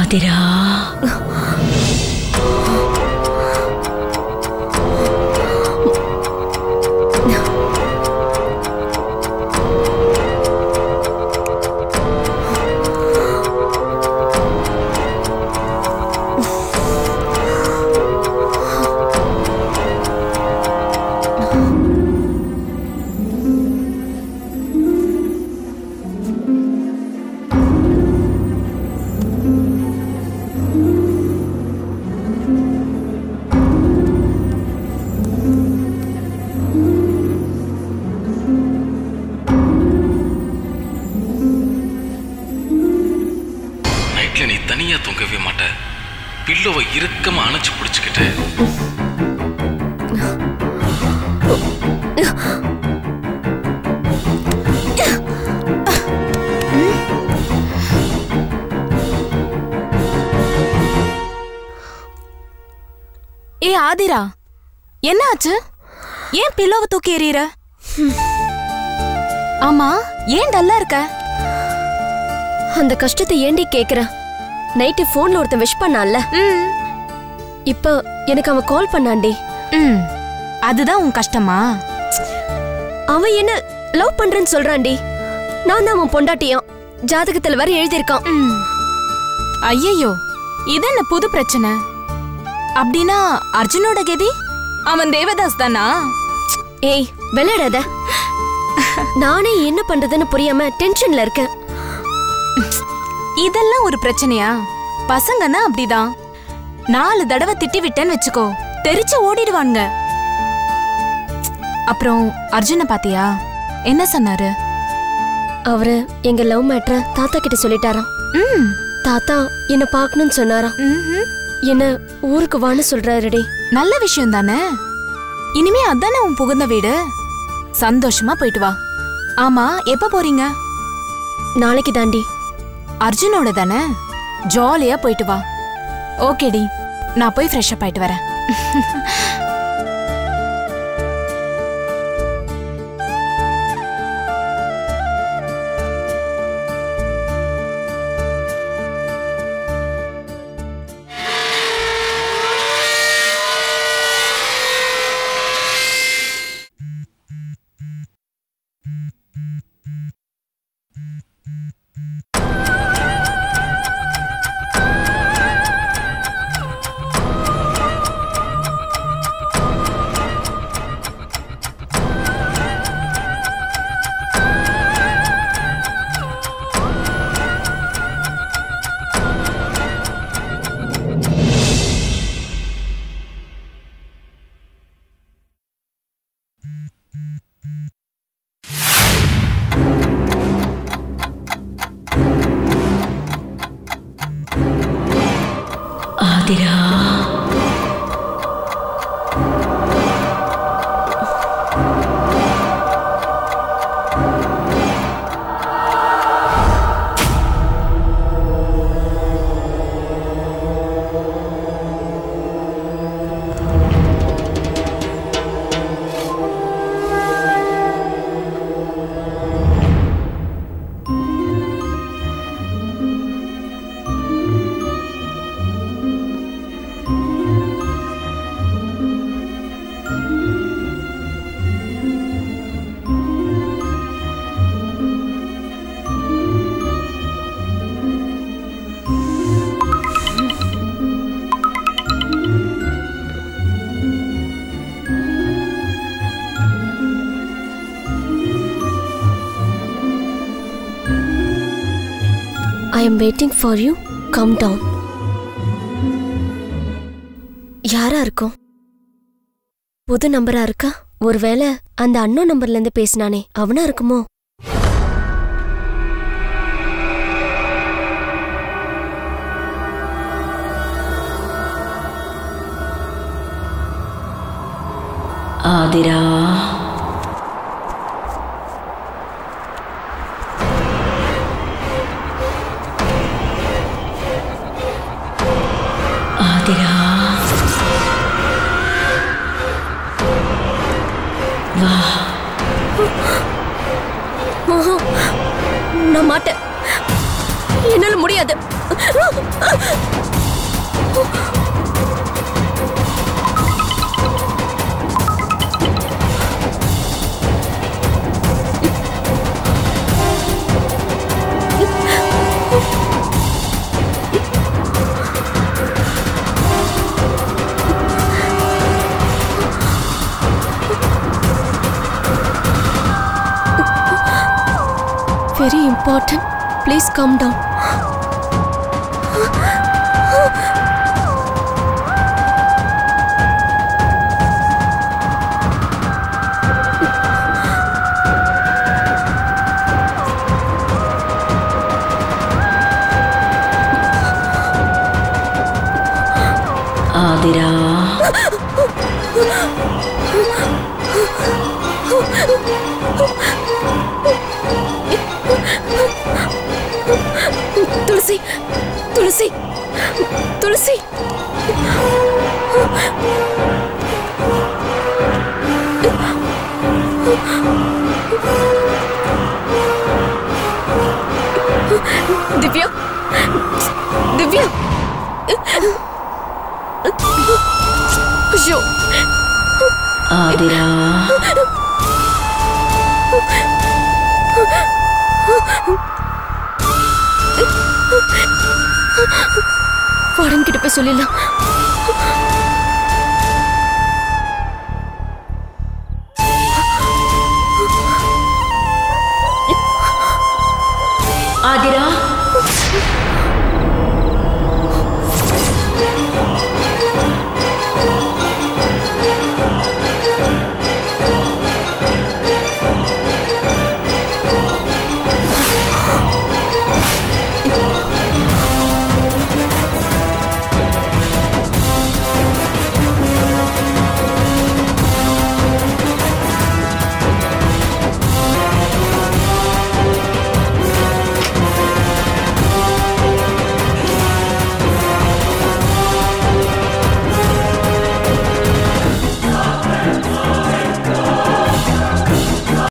ஆதிரா நைட்ல நீ தனியா தூங்கவே மாட்ட பில்லோவை இறுக்கமா அணைச்சு பிடிச்சுக்கிட்டு ஏ ஆதிரா என்ன ஆச்சு ஏன் பில்லோவை தூக்கி எறியற ஆமா ஏன் டல்லா இருக்க அந்த கஷ்டத்தை ஏண்டி கேக்குற நைட்டு போன்ல ஒருத்தன் விஷ் பண்ணான்ல ம் இப்ப எனக்கு அவன் கால் பண்ணான்டி ம் அதுதான் உன் கஷ்டமா அவன் என்ன லவ் பண்றேன்னு சொல்றான்டி நான் தான் அவன் பொண்டாட்டியான் ஜாதகத்துல வேற எழுதியிருக்கான் ம் ஐயையோ இது என்ன புது பிரச்சனை அப்படின்னா அர்ஜுனோட கதி அவன் தேவதாஸ் தானா ஏய் விளையாடாத நானே என்ன பண்றதுன்னு புரியாம டென்ஷன்ல இருக்கேன் இதெல்லாம் ஒரு பிரச்சனையா பசங்கன்னா அப்படிதான் நாலு தடவை திட்டி விட்டேன்னு வச்சுக்கோ தெரிச்சு ஓடிடுவானுங்க அப்புறம் அர்ஜுனை பாத்தியா என்ன சொன்னாரு அவரு எங்க லவ் மேட்ர தாத்தா கிட்ட சொல்லிட்டாராம் ம் தாத்தா என்ன பார்க்கணும்னு சொன்னாராம் ம்ஹும். என்ன ஊருக்கு வான்னு சொல்றாருடி நல்ல விஷயம் தானே இனிமே அதானே உன் புகுந்த வீடு சந்தோஷமா போயிட்டு வா ஆமா எப்ப போறீங்க நாளைக்கு தாண்டி அர்ஜுனோட தானே ஜாலியா போயிட்டு வா ஓகேடி நான் போய் ஃப்ரெஷ் அப் ஆயிட்டு வரேன் Aathira I am waiting for you come down யாரா இருக்கும் புது நம்பரா இருக்கா ஒருவேளை அந்த அண்ணோ நம்பர்ல இருந்து பேசினானே அவனா இருக்குமோ ஆதிரா ஆதிரா வா நான் மாட்டேன் என்னால முடியாது very important please come down Aathira Thulasi Thulasi Thulasi Divya Divya ஐயோ ஆதிரா வார்டன் கிட்ட போய் சொல்லிடலாம் ஆதிரா